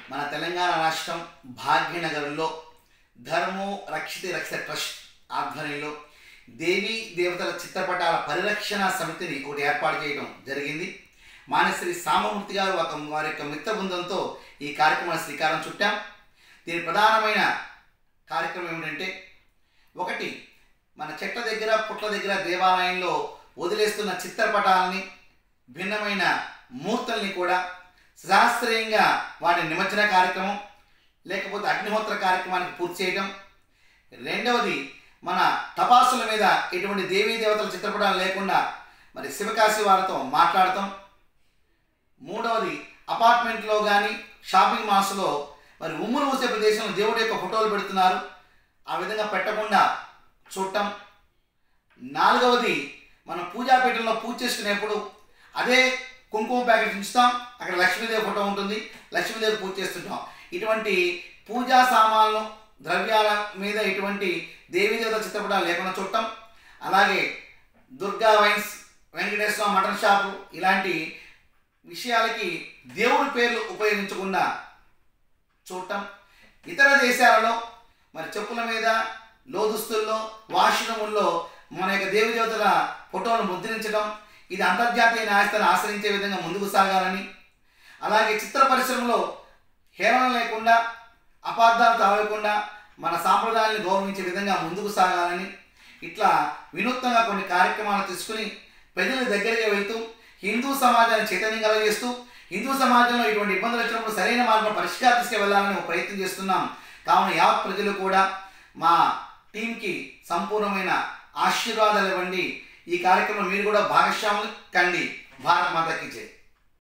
మన తెలంగాణ రాష్ట్రం భాగ్యనగర్లో ధర్మో రక్షిత రక్షిత ట్రస్ట్ ఆధ్వర్యంలో దేవీ దేవతల చిత్రపటాల పరిరక్షణ సమితిని ఒకటి ఏర్పాటు చేయడం జరిగింది మానశ్రీ సామమూర్తి గారు ఒక వారి యొక్క మిత్ర బృందంతో ఈ కార్యక్రమాన్ని శ్రీకారం చుట్టాం దీని ప్రధానమైన కార్యక్రమం ఏమిటంటే ఒకటి మన చెట్ల దగ్గర పుట్ల దగ్గర దేవాలయంలో వదిలేస్తున్న చిత్రపటాలని భిన్నమైన మూర్తుల్ని కూడా శాస్త్రీయంగా వాటి నిమజ్జన కార్యక్రమం లేకపోతే అగ్నిహోత్ర కార్యక్రమానికి పూర్తి చేయడం రెండవది మన తపాసుల మీద ఎటువంటి దేవీ దేవతల చిత్రపటాలు లేకుండా మరి శివకాశి వారితో మాట్లాడటం మూడవది అపార్ట్మెంట్లో కానీ షాపింగ్ మాల్స్లో మరి ఉమ్ములు మూసే ప్రదేశంలో దేవుడి యొక్క ఫోటోలు పెడుతున్నారు ఆ విధంగా పెట్టకుండా చూడటం నాలుగవది మనం పూజాపీఠంలో పూజ చేసుకునేప్పుడు అదే కుంకుమ ప్యాకెట్ ఉంచుతాం అక్కడ లక్ష్మీదేవి ఫోటో ఉంటుంది లక్ష్మీదేవి పూజ చేస్తుంటాం ఇటువంటి పూజా సామాన్లు ద్రవ్యాల మీద ఇటువంటి దేవీదేవత చిత్రపటాలు లేకుండా చూడటం అలాగే Durga wines Venkateswara mutton shop ఇలాంటి విషయాలకి దేవుడి పేర్లు ఉపయోగించకుండా చూడటం ఇతర దేశాలలో మరి చెప్పుల మీద లోదుస్తుల్లో వాష్రూముల్లో మన యొక్క దేవి దేవతల ఫోటోను ముద్రించడం ఇది అంతర్జాతీయ న్యాయస్థానం ఆశ్రయించే విధంగా ముందుకు సాగాలని అలాగే చిత్ర పరిశ్రమలో హేళన లేకుండా అపార్థాలు తాగకుండా మన సాంప్రదాయాన్ని గౌరవించే విధంగా ముందుకు సాగాలని ఇట్లా వినూత్నంగా కొన్ని కార్యక్రమాలు తీసుకుని ప్రజల దగ్గరికి వెళ్తూ హిందూ సమాజాన్ని చైతన్యం కలగజేస్తూ హిందూ సమాజంలో ఇటువంటి ఇబ్బందులు వచ్చినప్పుడు సరైన మార్గం పరిష్కారం తీసుకువెళ్ళాలని ఒక ప్రయత్నం చేస్తున్నాం కావున యావత్ ప్రజలు కూడా మా టీంకి సంపూర్ణమైన ఆశీర్వాదాలు ఇవ్వండి ఈ కార్యక్రమం మీరు కూడా భాగస్వాములు కండి భారత్ మాతకి జై